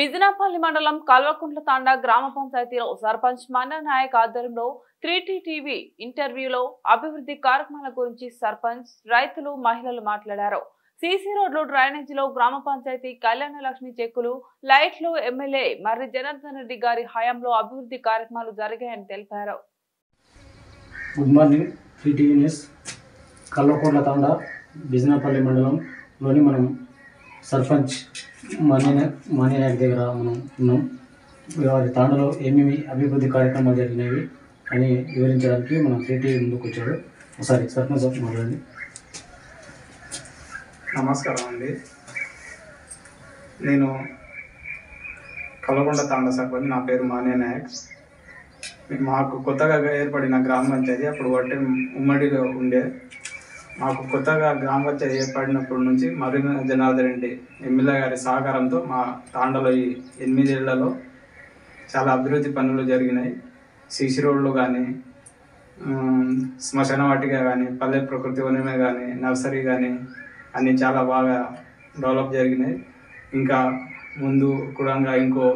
బిజినాపల్లి మండలం కల్వకుంట్ల తాండా గ్రామ పంచాయతీలో సర్పంచ్ మన్న నాయక్ ఆధ్వర్యంలో త్రీ టీవీ ఇంటర్వ్యూలో అభివృద్ధి కార్యక్రమాల గురించి సర్పంచ్ రైతులు మహిళలు మాట్లాడారు సీసీ రోడ్లు డ్రైనేజీలో గ్రామ పంచాయతీ కళ్యాణ లక్ష్మి చెక్కులు లైట్లు ఎమ్మెల్యే మర్రి జనార్దన్ రెడ్డి గారి హయాంలో అభివృద్ధి కార్యక్రమాలు జరిగాయని తెలిపారు good morning TV news Kalvakotla Thanda Bijinapally మండలంలోని మనం సర్పంచ్ మనీ మనీ నాయక్ దగ్గర మనం ఉన్నాం వారి తాండలో ఏమేమి అభివృద్ధి కార్యక్రమాలు జరిగినవి అని వివరించడానికి మనం టీవీ ముందుకు వచ్చాడు ఒకసారి సర్పంచ్ సార్ మాట్లాడండి నమస్కారం అండి నేను కలగొండ తాండ సర్పంచ్ నా పేరు మానే నాయక్ మాకు కొత్తగా ఏర్పడిన గ్రామ పంచాయతీ అప్పుడు ఒకటే ఉమ్మడిలో ఉండే మాకు కొత్తగా గ్రామ పంచాయతీ ఏర్పడినప్పటి నుంచి మరిన జనార్దన్ రెడ్డి ఎమ్మెల్యే గారి సహకారంతో మా తాండలో ఈ ఎనిమిదేళ్లలో చాలా అభివృద్ధి పనులు జరిగినాయి సీసీ రోడ్లు కానీ శ్మశాన వాటిక కానీ పల్లె ప్రకృతి వనమే కానీ నర్సరీ కానీ అన్నీ చాలా బాగా డెవలప్ జరిగినాయి ఇంకా ముందు కూడా ఇంకో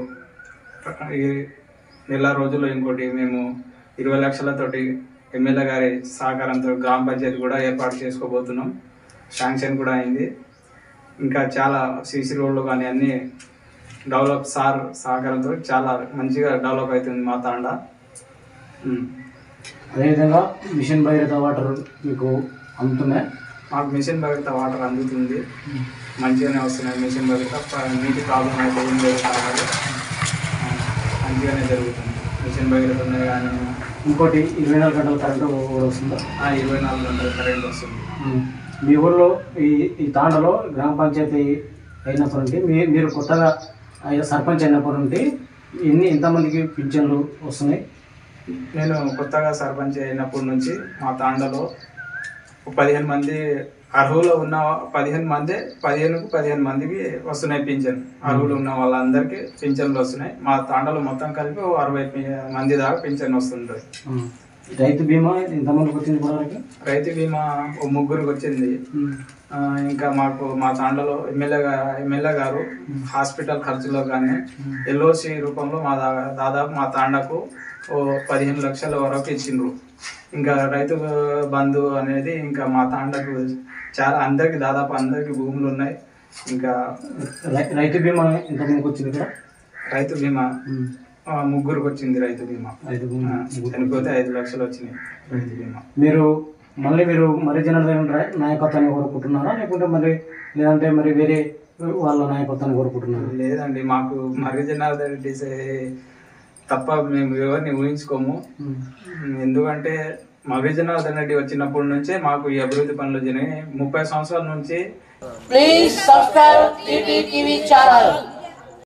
ఈ నెల రోజుల్లో ఇంకోటి మేము ఇరవై లక్షలతోటి ఎమ్మెల్యే గారి సహకారంతో గ్రామ పంచాయతీ కూడా ఏర్పాటు చేసుకోబోతున్నాం శాంక్షన్ కూడా అయింది ఇంకా చాలా సీసీ రోడ్లు కానీ అన్నీ డెవలప్ సార్ సహకారంతో చాలా మంచిగా డెవలప్ అవుతుంది మా తాండా ఉమ్. అదేవిధంగా మిషన్ భగీరథ వాటర్ మీకు అందుతున్నాయి మాకు మిషన్ భగీరథ వాటర్ అందుతుంది మంచిగానే వస్తున్నాయి మిషన్ భగీరథ ప- నీటి ప్రాబ్లం అయితే ఏం లేదు కాబట్టి ఆ, మంచిగానే జరుగుతుంది మిషన్ భగీరథ ఉన్నాయి కానీ ఇంకోటి ఇరవై నాలుగు గంటల కరెంటు కూడా వస్తుందా ఆ, ఇరవై నాలుగు గంటల కరెంట్ వస్తుంది ఉమ్. మీ ఊర్లో ఈ ఈ తాండలో గ్రామ పంచాయతీ అయినప్పటి నుండి మీ మీరు కొత్తగా అయ్యే సర్పంచ్ అయినప్పటి నుండి ఎన్ని ఎంతమందికి పింఛన్లు వస్తున్నాయి నేను కొత్తగా సర్పంచ్ అయినప్పటి నుంచి మా తాండలో ఒక పదిహేను మంది అర్హులు ఉన్న పదిహేను మంది పదిహేనుకు పదిహేను మందికి వస్తున్నాయి పింఛన్ అర్హులు ఉన్న వాళ్ళందరికీ పింఛన్లు వస్తున్నాయి మా తాండలో మొత్తం కలిపి ఓ అరవై పి- మంది దాకా పింఛన్ వస్తుంటుంది ఉమ్. రైతు బీమా ఎంతమందికి వచ్చింది ఇప్పటివరకు రైతు బీమా ఓ ముగ్గురికి వచ్చింది ఉమ్. ఆ, ఇంకా మాకు మా తాండలో ఎమ్మెల్యే గా- ఎమ్మెల్యే గారు హాస్పిటల్ ఖర్చులో కానీ ఎల్ఓసి రూపంలో మా దా- దాదాపు మా తాండకు ఓ పదిహేను లక్షల వరకు ఇచ్చిండ్రు ఇంకా రైతు బంధు అనేది ఇంకా మా తాండకు చాలా అందరికి దాదాపు అందరికి భూములు ఉన్నాయి ఇంకా రై- రైతు బీమా ఎంతమందికి వచ్చింది ఇక్కడ రైతు బీమా ఉమ్. ఆ, ముగ్గురికి వచ్చింది రైతు బీమా రైతు ఆ, బీమా చనిపోతే ఐదు లక్షలు వచ్చినాయి రైతు బీమా మీరు మళ్ళీ మీరు మరి జనార్దన్ రా- నాయకత్వాన్ని కోరుకుంటున్నారా లేకుంటే మరి లేదంటే మరి వేరే వాళ్ళ నాయకత్వాన్ని కోరుకుంటున్నారా లేదండి మాకు మర్రి జనార్దన్ రెడ్డి సే- తప్ప మేము ఎవరిని ఊహించుకోము ఉమ్. ఎందుకంటే మర్రి జనార్దన్ రెడ్డి వచ్చినప్పటి నుంచే మాకు ఈ అభివృద్ధి పనులు జరిగినాయి ముప్పై సంవత్సరాల నుంచి Please subscribe TTTV channel.